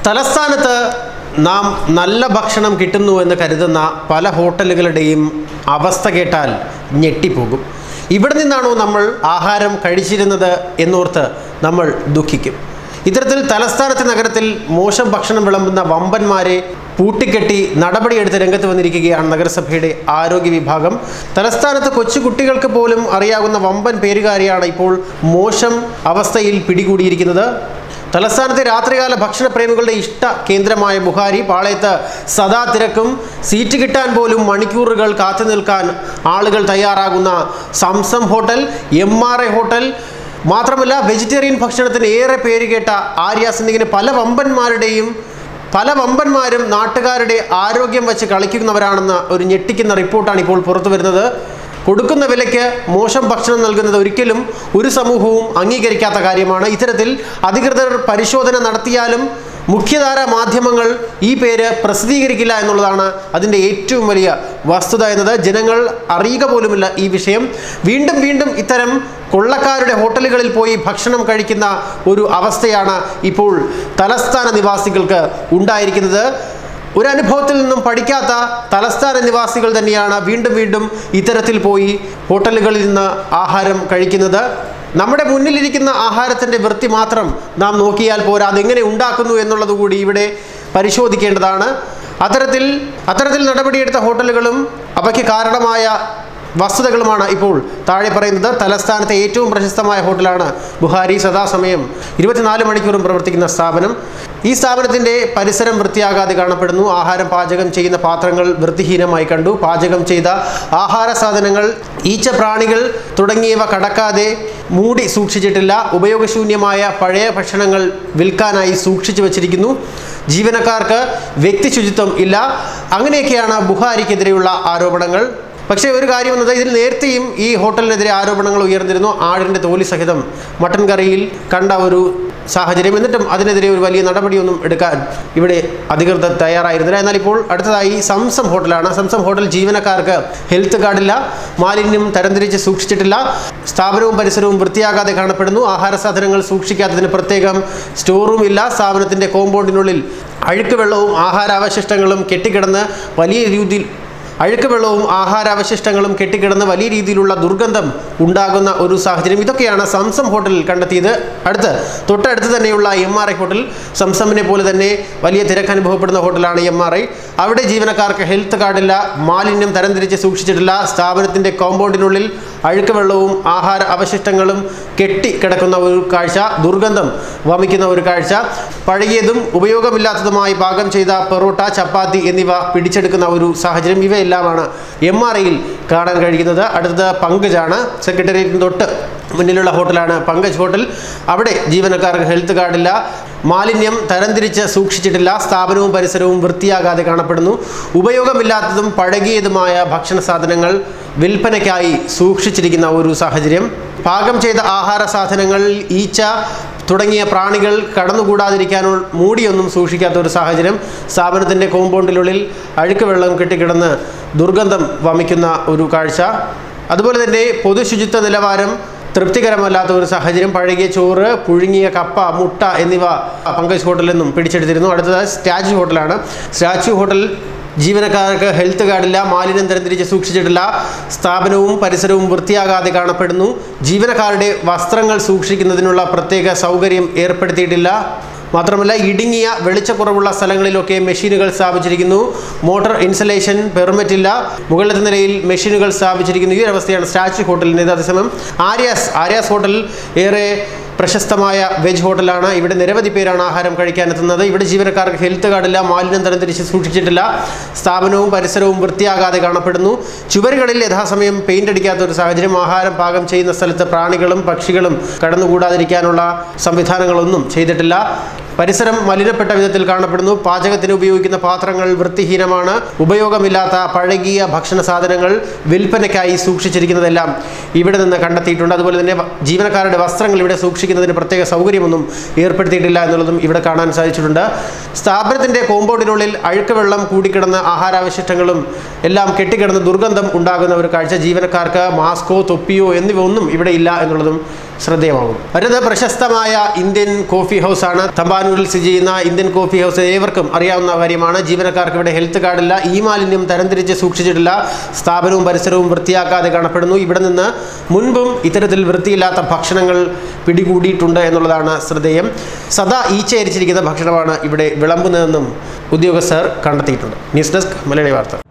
തലസ്ഥാനത്ത് നാം നല്ല ഭക്ഷണം കിട്ടുന്നു എന്ന് കരുതുന്ന പല ഹോട്ടലുകളുടെയും അവസ്ഥ കേട്ടാൽ ഞെട്ടിപ്പോകും ഇവിടെ നിന്നാണോ നമ്മൾ ആഹാരം കഴിച്ചിരുന്നത് എന്നോർത്ത് നമ്മൾ ദുഃഖിക്കും ഇത്തരത്തിൽ തലസ്ഥാനത്തെ നഗരത്തിൽ മോശം ഭക്ഷണം വിളമ്പുന്ന വമ്പന്മാരെ പൂട്ടിക്കെട്ടി നടപടിയെടുത്ത് രംഗത്ത് വന്നിരിക്കുകയാണ് നഗരസഭയുടെ ആരോഗ്യ വിഭാഗം തലസ്ഥാനത്ത് കൊച്ചു കുട്ടികൾക്ക് പോലും അറിയാവുന്ന വമ്പൻ പേരുകാരിയാണ് ഇപ്പോൾ മോശം അവസ്ഥയിൽ പിടികൂടിയിരിക്കുന്നത് തലസ്ഥാനത്തെ രാത്രികാല ഭക്ഷണ പ്രേമികളുടെ ഇഷ്ട കേന്ദ്രമായ ബുഹാരി പാളയത്ത് സദാ തിരക്കും സീറ്റ് കിട്ടാൻ പോലും മണിക്കൂറുകൾ കാത്തു നിൽക്കാൻ ആളുകൾ തയ്യാറാകുന്ന Zamzam hotel M R A hotel മാത്രമല്ല വെജിറ്റേറിയൻ ഭക്ഷണത്തിന് ഏറെ പേര് കേട്ട ആര്യാസ് എന്നിങ്ങനെ പല വമ്പന്മാരുടെയും പല വമ്പന്മാരും നാട്ടുകാരുടെ ആരോഗ്യം വെച്ച് കളിക്കുന്നവരാണെന്ന ഒരു ഞെട്ടിക്കുന്ന റിപ്പോർട്ടാണ് ഇപ്പോൾ പുറത്തു വരുന്നത് കൊടുക്കുന്ന വിലയ്ക്ക് മോശം ഭക്ഷണം നൽകുന്നത് ഒരിക്കലും ഒരു സമൂഹവും അംഗീകരിക്കാത്ത കാര്യമാണ് ഇത്തരത്തിൽ അധികൃതർ പരിശോധന നടത്തിയാലും മുഖ്യധാര മാധ്യമങ്ങൾ ഈ പേര് പ്രസിദ്ധീകരിക്കില്ല എന്നുള്ളതാണ് അതിൻ്റെ ഏറ്റവും വലിയ വസ്തുത എന്നത് ജനങ്ങൾ അറിയുക പോലുമില്ല ഈ വിഷയം വീണ്ടും വീണ്ടും ഇത്തരം കൊള്ളക്കാരുടെ ഹോട്ടലുകളിൽ പോയി ഭക്ഷണം കഴിക്കുന്ന ഒരു അവസ്ഥയാണ് ഇപ്പോൾ തലസ്ഥാന നിവാസികൾക്ക് ഉണ്ടായിരിക്കുന്നത് ഒരു അനുഭവത്തിൽ നിന്നും പഠിക്കാത്ത തലസ്ഥാന നിവാസികൾ തന്നെയാണ് വീണ്ടും വീണ്ടും ഇത്തരത്തിൽ പോയി ഹോട്ടലുകളിൽ നിന്ന് ആഹാരം കഴിക്കുന്നത് നമ്മുടെ മുന്നിലിരിക്കുന്ന ആഹാരത്തിൻ്റെ വൃത്തി മാത്രം നാം നോക്കിയാൽ പോരാ അതെങ്ങനെ ഉണ്ടാക്കുന്നു എന്നുള്ളത് കൂടി ഇവിടെ പരിശോധിക്കേണ്ടതാണ് അത്തരത്തിൽ അത്തരത്തിൽ നടപടിയെടുത്ത ഹോട്ടലുകളും അവയ്ക്ക് കാരണമായ വസ്തുതകളുമാണ് ഇപ്പോൾ താഴെ പറയുന്നത് തലസ്ഥാനത്തെ ഏറ്റവും പ്രശസ്തമായ ഹോട്ടലാണ് ബുഹാരി സദാസമയം ഇരുപത്തിനാല് മണിക്കൂറും പ്രവർത്തിക്കുന്ന സ്ഥാപനം ഈ സ്ഥാപനത്തിൻ്റെ പരിസരം വൃത്തിയാകാതെ കാണപ്പെടുന്നു ആഹാരം പാചകം ചെയ്യുന്ന പാത്രങ്ങൾ വൃത്തിഹീനമായി കണ്ടു പാചകം ചെയ്ത ആഹാര സാധനങ്ങൾ ഈച്ച പ്രാണികൾ തുടങ്ങിയവ കടക്കാതെ മൂടി സൂക്ഷിച്ചിട്ടില്ല ഉപയോഗശൂന്യമായ പഴയ ഭക്ഷണങ്ങൾ വിൽക്കാനായി സൂക്ഷിച്ചു വച്ചിരിക്കുന്നു ജീവനക്കാർക്ക് വ്യക്തി ശുചിത്വം ഇല്ല അങ്ങനെയൊക്കെയാണ് ബുഹാരിക്കെതിരെയുള്ള ആരോപണങ്ങൾ പക്ഷേ ഒരു കാര്യം എന്നത് ഇതിൽ നേരത്തെയും ഈ ഹോട്ടലിനെതിരെ ആരോപണങ്ങൾ ഉയർന്നിരുന്നു ആടിൻ്റെ തോലി സഹിതം മട്ടൻ കറിയിൽ കണ്ട ഒരു സാഹചര്യം എന്നിട്ടും അതിനെതിരെ ഒരു വലിയ നടപടിയൊന്നും എടുക്കാൻ ഇവിടെ അധികൃതർ തയ്യാറായിരുന്നില്ല എന്നാൽ ഇപ്പോൾ അടുത്തതായി സംസം ഹോട്ടലാണ് സംസം ഹോട്ടൽ ജീവനക്കാർക്ക് ഹെൽത്ത് കാർഡില്ല മാലിന്യം തരംതിരിച്ച് സൂക്ഷിച്ചിട്ടില്ല സ്ഥാപനവും പരിസരവും വൃത്തിയാകാതെ കാണപ്പെടുന്നു ആഹാര സാധനങ്ങൾ സൂക്ഷിക്കാത്തതിന് പ്രത്യേകം സ്റ്റോറും ഇല്ല സ്ഥാപനത്തിൻ്റെ കോമ്പൗണ്ടിനുള്ളിൽ അഴുക്ക് വെള്ളവും ആഹാരാവശിഷ്ടങ്ങളും കെട്ടിക്കിടന്ന് വലിയ രീതിയിൽ അഴുക്ക് വെള്ളവും ആഹാരാവശിഷ്ടങ്ങളും കെട്ടിക്കിടന്ന് വലിയ രീതിയിലുള്ള ദുർഗന്ധം ഉണ്ടാകുന്ന ഒരു സാഹചര്യം ഇതൊക്കെയാണ് സംസം ഹോട്ടലിൽ കണ്ടെത്തിയത് അടുത്ത് തൊട്ടടുത്ത് തന്നെയുള്ള എം ആർ ഐ ഹോട്ടൽ സംസമിനെ പോലെ തന്നെ വലിയ തിരക്ക് അനുഭവപ്പെടുന്ന ഹോട്ടലാണ് എം ആർ ഐ അവിടെ ജീവനക്കാർക്ക് ഹെൽത്ത് കാർഡില്ല മാലിന്യം തരംതിരിച്ച് സൂക്ഷിച്ചിട്ടില്ല സ്ഥാപനത്തിൻ്റെ കോമ്പൗണ്ടിനുള്ളിൽ അഴുക്ക് വെള്ളവും ആഹാര അവശിഷ്ടങ്ങളും കെട്ടി കിടക്കുന്ന ഒരു കാഴ്ച ദുർഗന്ധം വമിക്കുന്ന ഒരു കാഴ്ച പഴകിയതും ഉപയോഗമില്ലാത്തതുമായി പാകം ചെയ്ത പൊറോട്ട ചപ്പാത്തി എന്നിവ പിടിച്ചെടുക്കുന്ന ഒരു സാഹചര്യം ഇവയെല്ലാമാണ് എം ആർ ഐയിൽ കാണാൻ കഴിയുന്നത് അടുത്തത് പങ്കജാണ് സെക്രട്ടേറിയറ്റിന് തൊട്ട് മുന്നിലുള്ള ഹോട്ടലാണ് പങ്കജ് ഹോട്ടൽ അവിടെ ജീവനക്കാർക്ക് ഹെൽത്ത് കാർഡില്ല മാലിന്യം തരംതിരിച്ച് സൂക്ഷിച്ചിട്ടില്ല സ്ഥാപനവും പരിസരവും വൃത്തിയാകാതെ കാണപ്പെടുന്നു ഉപയോഗമില്ലാത്തതും പഴകിയതുമായ ഭക്ഷണ സാധനങ്ങൾ വിൽപ്പനയ്ക്കായി സൂക്ഷിച്ചിരിക്കുന്ന ഒരു സാഹചര്യം പാകം ചെയ്ത ആഹാര സാധനങ്ങൾ ഈച്ച തുടങ്ങിയ പ്രാണികൾ കടന്നുകൂടാതിരിക്കാനുള്ള മൂടിയൊന്നും സൂക്ഷിക്കാത്ത ഒരു സാഹചര്യം സ്ഥാപനത്തിൻ്റെ കോമ്പൗണ്ടിനുള്ളിൽ അഴുക്ക് വെള്ളം കെട്ടിക്കിടന്ന് ദുർഗന്ധം വമിക്കുന്ന ഒരു കാഴ്ച അതുപോലെ തന്നെ പൊതുശുചിത്വ നിലവാരം തൃപ്തികരമല്ലാത്ത ഒരു സാഹചര്യം പഴകിയ ചോറ് പുഴുങ്ങിയ കപ്പ മുട്ട എന്നിവ പങ്കജ് ഹോട്ടലിൽ നിന്നും പിടിച്ചെടുത്തിരുന്നു അടുത്തത് സ്റ്റാച്യു ഹോട്ടലാണ് സ്റ്റാച്യു ഹോട്ടൽ ജീവനക്കാർക്ക് ഹെൽത്ത് കാർഡില്ല മാലിന്യം തരംതിരിച്ച് സൂക്ഷിച്ചിട്ടില്ല സ്ഥാപനവും പരിസരവും വൃത്തിയാകാതെ കാണപ്പെടുന്നു ജീവനക്കാരുടെ വസ്ത്രങ്ങൾ സൂക്ഷിക്കുന്നതിനുള്ള പ്രത്യേക സൗകര്യം ഏർപ്പെടുത്തിയിട്ടില്ല മാത്രമല്ല ഇടുങ്ങിയ വെളിച്ചക്കുറവുള്ള സ്ഥലങ്ങളിലൊക്കെ മെഷീനുകൾ സ്ഥാപിച്ചിരിക്കുന്നു മോട്ടോർ ഇൻസലേഷൻ പെർമിറ്റ് ഇല്ല മുകളിലത്തെ നിലയിൽ മെഷീനുകൾ സ്ഥാപിച്ചിരിക്കുന്നു ഈ ഒരു അവസ്ഥയാണ് സ്റ്റാച്യു ഹോട്ടലിൻ്റെ അതേസമയം ആര്യാസ് ആര്യാസ് ഹോട്ടൽ ഏറെ പ്രശസ്തമായ വെജ് ഹോട്ടലാണ് ഇവിടെ നിരവധി പേരാണ് ആഹാരം കഴിക്കാൻ എത്തുന്നത് ഇവിടെ ജീവനക്കാർക്ക് ഹെൽത്ത് കാർഡില്ല മാലിന്യം തരംതിരിച്ച് സൂക്ഷിച്ചിട്ടില്ല സ്ഥാപനവും പരിസരവും വൃത്തിയാകാതെ കാണപ്പെടുന്നു ചുവരുകളിൽ യഥാസമയം പെയിന്റ് അടിക്കാത്ത ഒരു സാഹചര്യം ആഹാരം പാകം ചെയ്യുന്ന സ്ഥലത്ത് പ്രാണികളും പക്ഷികളും കടന്നുകൂടാതിരിക്കാനുള്ള സംവിധാനങ്ങളൊന്നും ചെയ്തിട്ടില്ല പരിസരം മലിനപ്പെട്ട വിധത്തിൽ കാണപ്പെടുന്നു പാചകത്തിന് ഉപയോഗിക്കുന്ന പാത്രങ്ങൾ വൃത്തിഹീനമാണ് ഉപയോഗമില്ലാത്ത പഴകിയ ഭക്ഷണ സാധനങ്ങൾ വിൽപ്പനയ്ക്കായി സൂക്ഷിച്ചിരിക്കുന്നതെല്ലാം ഇവിടെ നിന്ന് കണ്ടെത്തിയിട്ടുണ്ട് അതുപോലെ തന്നെ വ- ജീവനക്കാരുടെ വസ്ത്രങ്ങൾ ഇവിടെ സൂക്ഷിക്കുന്നതിന് പ്രത്യേക സൗകര്യമൊന്നും ഏർപ്പെടുത്തിയിട്ടില്ല എന്നുള്ളതും ഇവിടെ കാണാൻ സാധിച്ചിട്ടുണ്ട് സ്ഥാപനത്തിൻ്റെ കോമ്പൗണ്ടിനുള്ളിൽ അഴുക്ക് വെള്ളം കൂടിക്കിടന്ന് ആഹാരാവശിഷ്ടങ്ങളും എല്ലാം കെട്ടിക്കിടന്ന് ദുർഗന്ധം ഉണ്ടാകുന്ന ഒരു കാഴ്ച ജീവനക്കാർക്ക് മാസ്കോ തൊപ്പിയോ എന്നിവ ഒന്നും ഇവിടെ ഇല്ല എന്നുള്ളതും ശ്രദ്ധേയമാകും വരുന്നത് പ്രശസ്തമായ ഇന്ത്യൻ കോഫി ഹൗസ് ആണ് തമ്പാനൂരിൽ സ്ഥിതി ചെയ്യുന്ന ഇന്ത്യൻ കോഫി ഹൗസ് ഏവർക്കും അറിയാവുന്ന കാര്യമാണ് ജീവനക്കാർക്ക് ഇവിടെ ഹെൽത്ത് കാർഡില്ല ഈ മാലിന്യം തരംതിരിച്ച് സൂക്ഷിച്ചിട്ടില്ല സ്ഥാപനവും പരിസരവും വൃത്തിയാക്കാതെ കാണപ്പെടുന്നു ഇവിടെ നിന്ന് മുൻപും ഇത്തരത്തിൽ വൃത്തിയില്ലാത്ത ഭക്ഷണങ്ങൾ പിടികൂടിയിട്ടുണ്ട് എന്നുള്ളതാണ് ശ്രദ്ധേയം സദാ ഈച്ചയരിച്ചിരിക്കുന്ന ഭക്ഷണമാണ് ഇവിടെ വിളമ്പുന്നതെന്നും ഉദ്യോഗസ്ഥർ കണ്ടെത്തിയിട്ടുണ്ട് ന്യൂസ് ഡെസ്ക് മലയാളി വാർത്ത